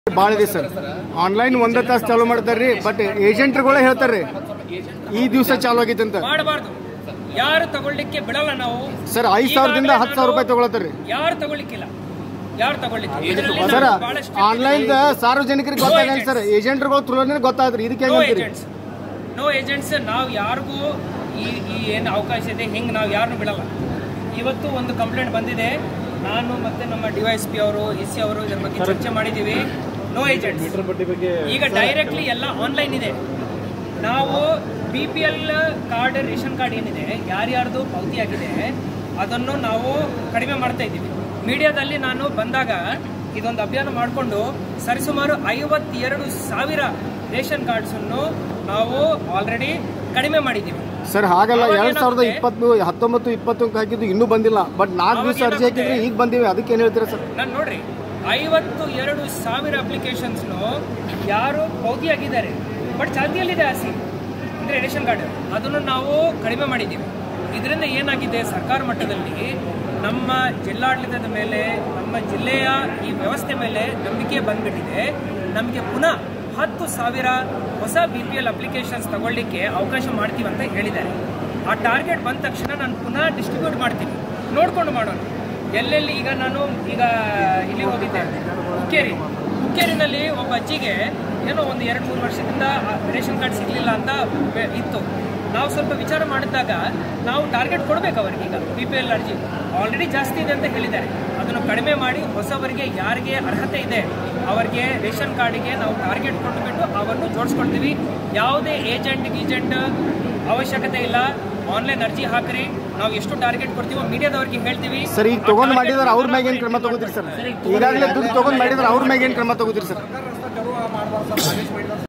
ಭಾಳ ಇದೆ sir online ಒಂದ ತಾಸು ಚಾಲೂ ಮಾಡ್ತಾರ್ರಿ ಬಟ್ ಏಜೆಂಟ್ರುಗಳೇ ಹೇಳ್ತಾರ್ರಿ ಈ ದಿವಸ ಚಾಲು ಆಗೈತೆ ಅಂತ ಮಾಡಬಾರ್ದು ಯಾರು ತಗೊಳ್ಳಿಕ್ಕೆ ಬಿಡಲ್ಲ ನಾವು ಸರ್ ಐದ್ ಸಾವಿರದಿಂದ ಹತ್ತು ಸಾವಿರ ರೂಪಾಯಿ ತಗೊಳತ್ತಾರ್ರಿ ಯಾರು ತಗೊಳ್ಳಿಕ್ಕಿಲ್ಲ ಯಾರು ತಗೊಳ್ಳಿಕ್ಕೆ ಇದರಲ್ಲಿ ಸರ್ ನಾವು ಬಹಳಷ್ಟು ಆನ್ಲೈನ್ ಸಾರ್ವಜನಿಕರಿಗೆ ಗೊತ್ತಾಗಲ್ಲ ಸರ್ ಏಜೆಂಟ್ರುಗಳು ಥ್ರೂನೇ ಗೊತ್ತಾದ್ರಿ ಇದಕ್ಕೆ ನೋ ಹೆಂಗಂತೀರಿ ಏಜೆಂಟ್ಸ್ ನೋ ಏಜೆಂಟ್ಸ್ ನಾವು ಯಾರಿಗೂ ಈ ಈ ಏನು ಅವಕಾಶ ಇದೆ ಹಿಂಗೆ ನಾವು ಯಾರನ್ನೂ ಬಿಡಲ್ಲ ಇವತ್ತು ಒಂದು ಕಂಪ್ಲೇಂಟ್ ಬಂದಿದೆ ನಾನು ಮತ್ತೆ ನಮ್ಮ ಡಿ ವೈ ಎಸ್ ಪಿ ಅವರು ಎಸ್ ಸಿ ಅವರು ಇದ್ರ ಬಗ್ಗೆ ಚರ್ಚೆ ಮಾಡಿದ್ದೀವಿ ನೋ ಏಜೆಂಟ್ಸ್ ಈಗ ಡೈರೆಕ್ಟ್ಲಿ ಎಲ್ಲ ಆನ್ಲೈನ್ ಇದೆ ನಾವು B P L card ration card ಏನಿದೆ ಯಾರ್ಯಾರ್ದು ಪಾವತಿ ಆಗಿದೆ ಅದನ್ನು ನಾವು ಕಡಿಮೆ ಮಾಡ್ತಾ ಇದ್ದೀವಿ ಮೀಡಿಯಾದಲ್ಲಿ ನಾನು ಬಂದಾಗ ಇದೊಂದು ಅಭಿಯಾನ ಮಾಡಿಕೊಂಡು ಸರಿಸುಮಾರು ಐವತ್ತೆರಡು ಸಾವಿರ ರೇಷನ್ ಕಾರ್ಡ್ಸನ್ನು ನಾವು ಆಲ್ರೆಡಿ ಕಡಿಮೆ ಮಾಡಿದ್ದೀವಿ ಸರ್ ಹಾಗಲ್ಲ ಅವಾಗ ಎರಡ್ ಸಾವಿರದ ಏನಾಗುತ್ತೆ? ಇಪ್ಪತ್ತು ಹತ್ತೊಂಬತ್ತು ಇಪ್ಪತ್ತಕ್ಕೆ ಹಾಕಿದ್ದು ಇನ್ನೂ ಬಂದಿಲ್ಲ ಬಟ್ ನಾಲ್ಕು ದಿವಸ ಅರ್ಜಿ ಹಾಕಿದ್ರೆ ಈಗ ಬಂದಿವೆ ಅದಕ್ಕೆ ಏನ್ ಹೇಳ್ತೀರಾ ಸರ್ ನಾನು ನೋಡ್ರಿ ಐವತ್ತು ಎರಡು ಸಾವಿರ ಅಪ್ಲಿಕೇಶನ್ಸ್ನು ಯಾರು ಆಗಿದ್ದಾರೆ ಬಟ್ ಚಾಲ್ತಿಯಲ್ಲಿದೆ ಆಸಿ ಅಂದರೆ ರೇಷನ್ ಕಾರ್ಡ್ ಅದನ್ನು ನಾವು ಕಡಿಮೆ ಮಾಡಿದ್ದೀವಿ ಇದರಿಂದ ಏನಾಗಿದೆ ಸರ್ಕಾರ ಮಟ್ಟದಲ್ಲಿ ನಮ್ಮ ಜಿಲ್ಲಾಡಳಿತದ ಮೇಲೆ ನಮ್ಮ ಜಿಲ್ಲೆಯ ಈ ವ್ಯವಸ್ಥೆ ಮೇಲೆ ನಂಬಿಕೆ ಬಂದ್ಬಿಟ್ಟಿದೆ ನಮಗೆ ಪುನಃ ಹತ್ತು ಸಾವಿರ ಹೊಸ ಬಿ ಪಿ ಎಲ್ ಅಪ್ಲಿಕೇಶನ್ಸ್ ತಗೊಳ್ಳಿಕ್ಕೆ ಅವಕಾಶ ಮಾಡ್ತೀವಿ ಅಂತ ಹೇಳಿದ್ದಾರೆ ಆ ಟಾರ್ಗೆಟ್ ಬಂದ ತಕ್ಷಣ ನಾನು ಪುನಃ ಡಿಸ್ಟ್ರಿಬ್ಯೂಟ್ ಮಾಡ್ತೀನಿ ನೋಡ್ಕೊಂಡು ಮಾಡೋಣ ಎಲ್ಲೆಲ್ಲಿ ಈಗ ನಾನು ಈಗ ಇಲ್ಲಿ ಹೋಗಿದ್ದೆ ಹುಕ್ಕೇರಿ ಹುಕ್ಕೇರಿನಲ್ಲಿ ಒಬ್ಬ ಅಜ್ಜಿಗೆ ಏನೋ ಒಂದು ಎರಡು ಮೂರು ವರ್ಷದಿಂದ ಆ ರೇಷನ್ ಕಾರ್ಡ್ ಸಿಗಲಿಲ್ಲ ಅಂತ ಬೆ- ಇತ್ತು ನಾವು ಸ್ವಲ್ಪ ವಿಚಾರ ಮಾಡಿದಾಗ ನಾವು ಟಾರ್ಗೆಟ್ ಕೊಡಬೇಕು ಅವರಿಗೆ ಈಗ ಬಿ ಪಿ ಎಲ್ ಅರ್ಜಿ ಆಲ್ರೆಡಿ ಜಾಸ್ತಿ ಇದೆ ಅಂತ ಹೇಳಿದ್ದಾರೆ ಅದನ್ನು ಕಡಿಮೆ ಮಾಡಿ ಹೊಸವರಿಗೆ ಯಾರಿಗೆ ಅರ್ಹತೆ ಇದೆ ಅವರಿಗೆ ರೇಷನ್ ಕಾರ್ಡಿಗೆ ನಾವು ಟಾರ್ಗೆಟ್ ಕೊಟ್ಟುಬಿಟ್ಟು ಅವನ್ನು ಜೋಡಿಸ್ಕೊಳ್ತೀವಿ ಯಾವುದೇ ಏಜೆಂಟ್ ಗೀಜೆಂಟ್ ಅವಶ್ಯಕತೆ ಇಲ್ಲ ಆನ್ಲೈನ್ ಅರ್ಜಿ ಹಾಕ್ರಿ ನಾವು ಎಷ್ಟು ಟಾರ್ಗೆಟ್ ಕೊಡ್ತೀವೋ ಮೀಡಿಯಾದವ್ರಿಗೆ ಹೇಳ್ತೀವಿ ಸರ್ ಈಗ ತಗೊಂಡ್ ಮಾಡಿದಾರೆ ಅವ್ರ ಮ್ಯಾಗ ಏನ್ ಕ್ರಮ ತಗೋತೀರಿ ಸರ್ ಈಗಾಗಲೇ ದುಡ್ಡು ತಗೊಂಡ್ ಮಾಡಿದಾರೆ ಅವ್ರ ಮ್ಯಾಗ ಏನ್ ಕ್ರಮ ತಗೋತೀರಿ ಸರ್